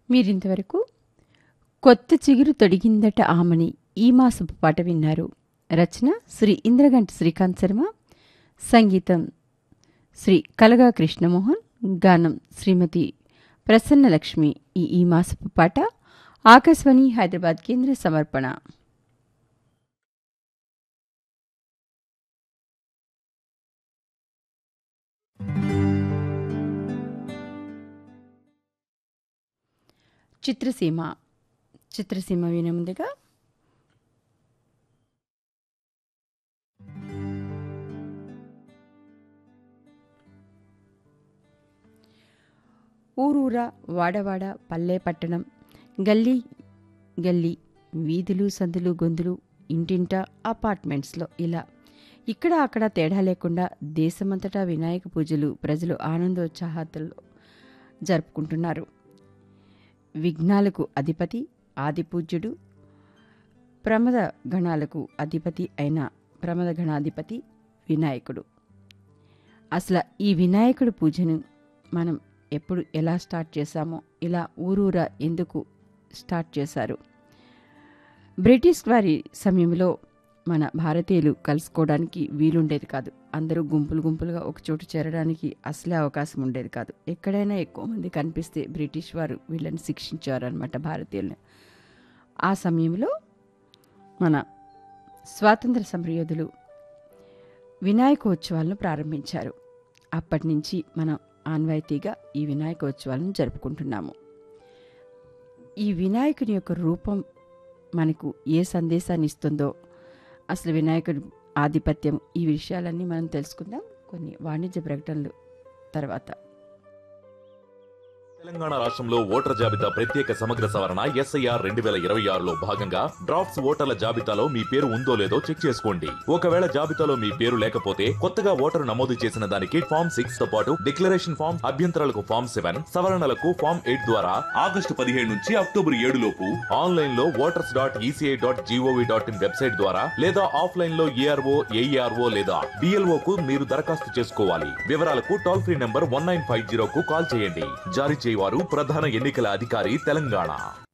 మీరింతవరకు కొత్త చిగురు తొడిగిందట ఆమని ఈ మాసపు పాట విన్నారు రచన శ్రీ ఇంద్రగంటి శ్రీకాంత్ శర్మ సంగీతం శ్రీ కలగా కృష్ణమోహన్ గానం శ్రీమతి ప్రసన్నలక్ష్మి ఈ ఈ మాసపు పాట ఆకాశవాణి హైదరాబాద్ కేంద్ర సమర్పణ చిత్రసీమ చిత్రసీమ వినే ముందుగా ఊరూరా వాడవాడ పల్లె పట్టణం గల్లీ గల్లీ వీధులు సందులు గొంతులు ఇంటింట అపార్ట్మెంట్స్లో ఇలా ఇక్కడ అక్కడ తేడా లేకుండా దేశమంతటా వినాయక పూజలు ప్రజలు ఆనందోత్సాహాలతో జరుపుకుంటున్నారు విఘ్నాలకు అధిపతి ఆదిపూజ్యుడు ప్రమద గణాలకు అధిపతి అయిన ప్రమద గణాధిపతి వినాయకుడు అసలు ఈ వినాయకుడి పూజను మనం ఎప్పుడు ఎలా స్టార్ట్ చేశామో ఇలా ఊరూరా ఎందుకు స్టార్ట్ చేశారు బ్రిటిష్ వారి సమయంలో మన భారతీయులు కలుసుకోవడానికి వీలుండేది కాదు అందరూ గుంపులు గుంపులుగా ఒక చోటు చేరడానికి అసలే అవకాశం ఉండేది కాదు ఎక్కడైనా ఎక్కువ మంది కనిపిస్తే బ్రిటిష్ వారు వీళ్ళని శిక్షించారనమాట భారతీయుల్ని ఆ సమయంలో మన స్వాతంత్ర సమరయోధులు వినాయకోత్సవాలను ప్రారంభించారు అప్పటి నుంచి మనం ఆన్వాయితీగా ఈ వినాయకోత్సవాలను జరుపుకుంటున్నాము ఈ వినాయకుని యొక్క రూపం మనకు ఏ సందేశాన్ని ఇస్తుందో అసలు వినాయకుడి ఆధిపత్యం ఈ విషయాలన్నీ మనం తెలుసుకుందాం కొన్ని వాణిజ్య ప్రకటనలు తర్వాత తెలంగాణ రాష్ట్రంలో ఓటర్ జాబితా ప్రత్యేక సమగ్ర సవరణ ఎస్ఐఆర్ రెండు వేల ఇరవై ఆరులో భాగంగా డ్రాఫ్ట్స్ ఓటర్ల జాబితాలో మీ పేరు ఉందో లేదో చెక్ చేసుకోండి ఒకవేళ జాబితాలో మీ పేరు లేకపోతే కొత్తగా ఓటరు నమోదు చేసిన దానికి ఫామ్ సిక్స్ తో పాటు డిక్లరేషన్ ఫామ్ అభ్యంతరాలకు ఫామ్ సెవెన్ సవరణలకు ఫామ్ ఎయిట్ ద్వారా ఆగస్టు పదిహేడు నుంచి అక్టోబర్ ఏడు లోపు ఆన్లైన్ లో voters dot ECI dot GOV dot in website ద్వారా లేదా ఆఫ్లైన్ లో ఏఆర్ఓ ఏఈఆర్ఓ లేదా బిఎల్ఓ కు మీరు దరఖాస్తు చేసుకోవాలి వివరాలకు toll free number one nine five zero కు కాల్ చేయండి జారీ చేయవారు ప్రధాన ఎన్నికల అధికారి తెలంగాణ